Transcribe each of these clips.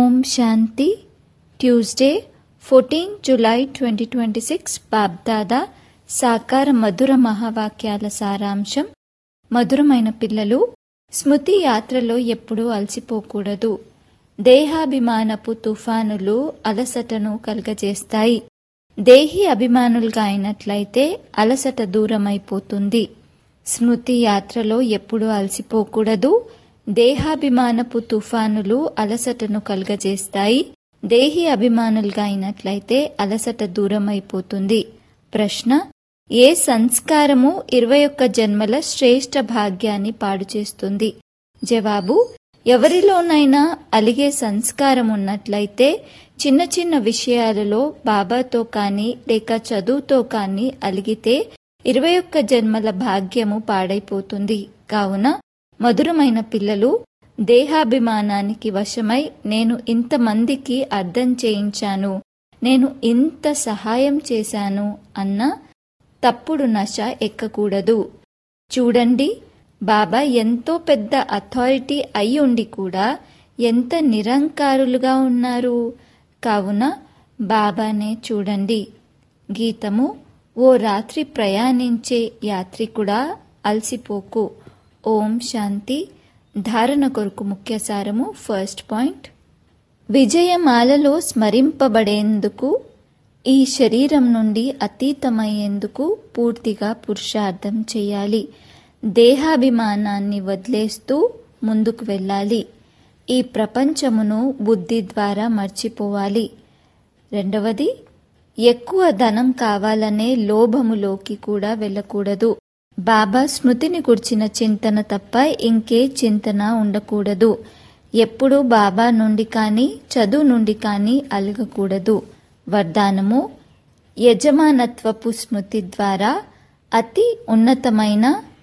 ఓం శాంతి Tuesday fourteen July twenty twenty six BapDada సాకార మధుర మహావాక్యాల సారాంశం మధురమైన పిల్లలు స్మృతి యాత్రలో ఎప్పుడూ అలసిపోకూడదు దేహాభిమానపు తుఫానులు అలసటను కలుగజేస్తాయి దేహి అభిమానులుగా అయినట్లయితే అలసట దూరమైపోతుంది స్మృతి యాత్రలో ఎప్పుడూ అలసిపోకూడదు దేహాభిమానపు తుఫానులు అలసటను కలుగజేస్తాయి దేహి అభిమానులుగా అయినట్లయితే అలసట దూరమైపోతుంది ప్రశ్న ఏ సంస్కారము ఇరవై ఒక్క జన్మల శ్రేష్ఠ భాగ్యాన్ని పాడు చేస్తుంది జవాబు ఎవరిలోనైనా అలిగే సంస్కారం ఉన్నట్లయితే చిన్న చిన్న విషయాలలో బాబాతో కానీ లేక చదువుతో కానీ అలిగితే ఇరవై ఒక్క జన్మల భాగ్యము పాడైపోతుంది కావున మధురమైన పిల్లలు దేహాభిమానానికి వశమై నేను ఇంతమందికి అర్థం చేయించాను నేను ఇంత సహాయం చేశాను అన్న తప్పుడు నశ ఎక్కకూడదు చూడండి బాబా ఎంతో పెద్ద అథారిటీ అయి ఉండి కూడా ఎంత నిరంకారులుగా ఉన్నారు కావున బాబానే చూడండి గీతము ఓ రాత్రి ప్రయాణించే యాత్రికుడా అలసిపోకు ఓం శాంతి ధారణ కొరకు ముఖ్య సారము ఫస్ట్ పాయింట్ విజయమాలలో స్మరింపబడేందుకు ఈ శరీరం నుండి అతీతమయ్యేందుకు పూర్తిగా పురుషార్థం చేయాలి దేహాభిమానాన్ని వదిలేస్తూ ముందుకు వెళ్ళాలి ఈ ప్రపంచమును బుద్ధి ద్వారా మర్చిపోవాలి రెండవది ఎక్కువ ధనం కావాలనే లోభములోకి కూడా వెళ్ళకూడదు బాబా స్మృతిని గుర్చిన చింతన తప్ప ఇంకే చింతన ఉండకూడదు ఎప్పుడూ బాబా నుండి కానీ చదువు నుండి కానీ అలగకూడదు వరదానము యజమానత్వపు స్మృతి ద్వారా అతి ఉన్నతమైన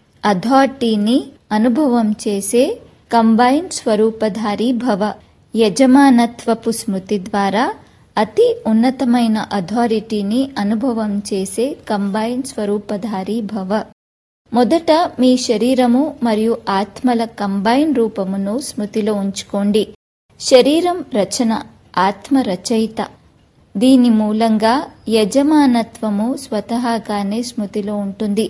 అథారిటీని అనుభవం చేసే కంబైన్ స్వరూపధారి భవ యజమానత్వపు స్మృతి ద్వారా అతి ఉన్నతమైన అథారిటీని అనుభవం చేసే కంబైన్ స్వరూపధారి భవ మొదట మీ శరీరము మరియు ఆత్మల కంబైన్ రూపమును స్మృతిలో ఉంచుకోండి శరీరం రచన ఆత్మ రచయిత దీని మూలంగా యజమానత్వము స్వతహాగానే స్మృతిలో ఉంటుంది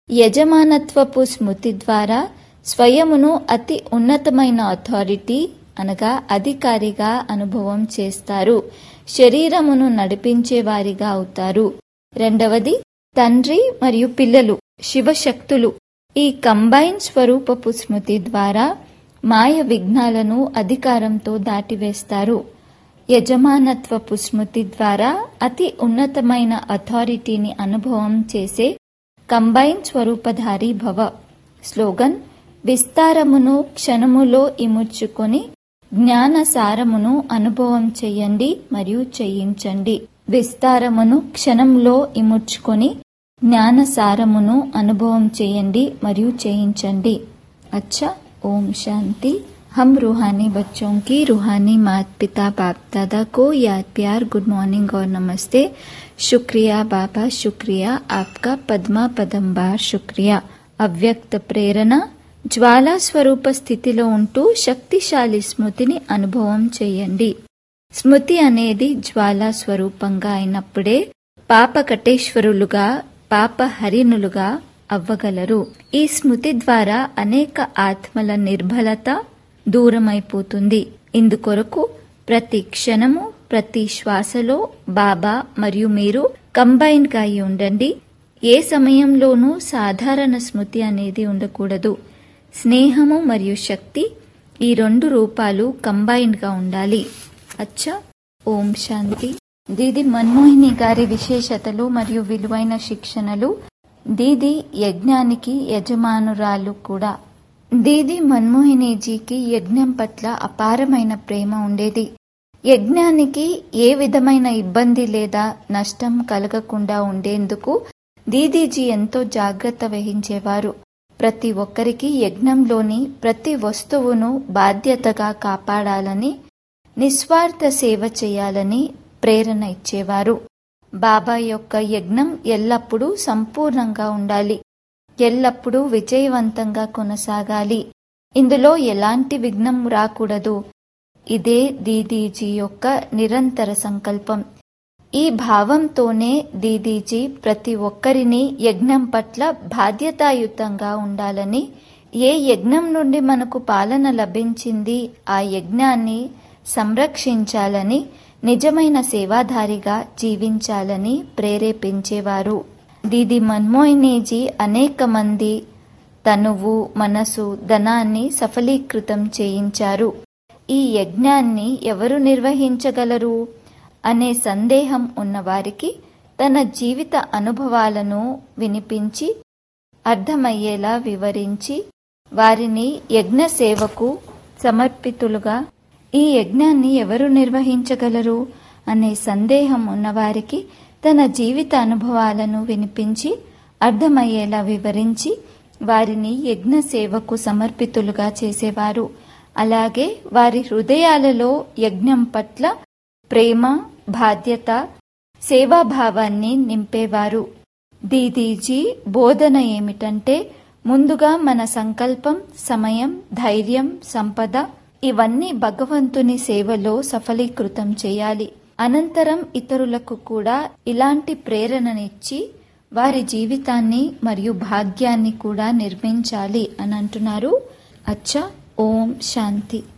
యజమానత్వపు స్మృతి ద్వారా స్వయమును అతి ఉన్నతమైన అథారిటీ అనగా అధికారిగా అనుభవం చేస్తారు శరీరమును నడిపించే వారిగా అవుతారు రెండవది తండ్రి మరియు పిల్లలు శివశక్తులు ఈ కంబైన్ స్వరూపపు స్మృతి ద్వారా మాయ విఘ్నాలను అధికారంతో దాటివేస్తారు యజమానత్వపు స్మృతి ద్వారా అతి ఉన్నతమైన అథారిటీని అనుభవం చేసే కంబైన్ స్వరూపధారి భవ స్లోగన్ విస్తారమును క్షణములో ఇముడ్చుకొని జ్ఞాన సారమును అనుభవం చెయ్యండి మరియు చేయించండి విస్తారమును క్షణంలో ఇముడ్చుకొని జ్ఞాన సారమును అనుభవం చేయండి మరియు చేయించండి అచ్చా ఓం శాంతి हम रूहानी बच्चों की रूहानी माता पिता बाप दादा को याद प्यार गुड मॉर्निंग और नमस्ते शुक्रिया बाबा शुक्रिया आपका पद्मा पदंबार शुक्रिया అవ్యక్త ప్రేరణ జ్వాలా స్వరూప స్థితిలో ఉంటూ శక్తిశాలి స్మృతిని అనుభవం చేయండి స్మృతి అనేది జ్వాలా స్వరూపంగా అయినప్పుడే పాపకటేశ్వరులుగా పాపహరిణులుగా అవ్వగలరు ఈ స్మృతి ద్వారా అనేక ఆత్మల నిర్బలత దూరమైపోతుంది ఇందుకొరకు ప్రతి క్షణము ప్రతి శ్వాసలో బాబా మరియు మీరు కంబైన్ గా అయి ఉండండి ఏ సమయంలోనూ సాధారణ స్మృతి అనేది ఉండకూడదు స్నేహము మరియు శక్తి ఈ రెండు రూపాలు కంబైన్ గా ఉండాలి అచ్చా ఓం శాంతి దీది మన్మోహిని గారి విశేషతలు మరియు విలువైన శిక్షణలు దీది యజ్ఞానికి యజమానురాలు కూడా దీది మన్మోహినీజీకి యజ్ఞం పట్ల అపారమైన ప్రేమ ఉండేది యజ్ఞానికి ఏ విధమైన ఇబ్బంది లేదా నష్టం కలగకుండా ఉండేందుకు దీదీజీ ఎంతో జాగ్రత్త వహించేవారు ప్రతి ఒక్కరికి యజ్ఞంలోని ప్రతి వస్తువును బాధ్యతగా కాపాడాలని నిస్వార్థ సేవ చేయాలని ప్రేరణ ఇచ్చేవారు బాబా యొక్క యజ్ఞం ఎల్లప్పుడూ సంపూర్ణంగా ఉండాలి ఎల్లప్పుడూ విజయవంతంగా కొనసాగాలి ఇందులో ఎలాంటి విఘ్నం రాకూడదు ఇదే దీదీజీ యొక్క నిరంతర సంకల్పం ఈ భావంతోనే దీదీజీ ప్రతి ఒక్కరిని యజ్ఞం పట్ల బాధ్యతాయుతంగా ఉండాలని ఏ యజ్ఞం నుండి మనకు పాలన లభించింది ఆ యజ్ఞాన్ని సంరక్షించాలని నిజమైన సేవాధారిగా జీవించాలని ప్రేరేపించేవారు దీది మన్మోహినీజీ అనేక మంది తనువు మనసు ధనాన్ని సఫలీకృతం చేయించారు ఈ యజ్ఞాన్ని ఎవరు నిర్వహించగలరు అనే సందేహం ఉన్నవారికి తన జీవిత అనుభవాలను వినిపించి అర్థమయ్యేలా వివరించి వారిని యజ్ఞ సేవకు సమర్పితులుగా ఈ యజ్ఞాన్ని ఎవరు నిర్వహించగలరు అనే సందేహం ఉన్నవారికి తన జీవిత అనుభవాలను వినిపించి అర్థమయ్యేలా వివరించి వారిని యజ్ఞ సేవకు సమర్పితులుగా చేసేవారు అలాగే వారి హృదయాలలో యజ్ఞం పట్ల ప్రేమ బాధ్యత సేవాభావాన్ని నింపేవారు దీదీజీ బోధన ఏమిటంటే ముందుగా మన సంకల్పం సమయం ధైర్యం సంపద ఇవన్నీ భగవంతుని సేవలో సఫలీకృతం చేయాలి అనంతరం ఇతరులకు కూడా ఇలాంటి ప్రేరణనిచ్చి వారి జీవితాన్ని మరియు భాగ్యాన్ని కూడా నిర్మించాలి అని అంటున్నారు అచ్చా ఓం శాంతి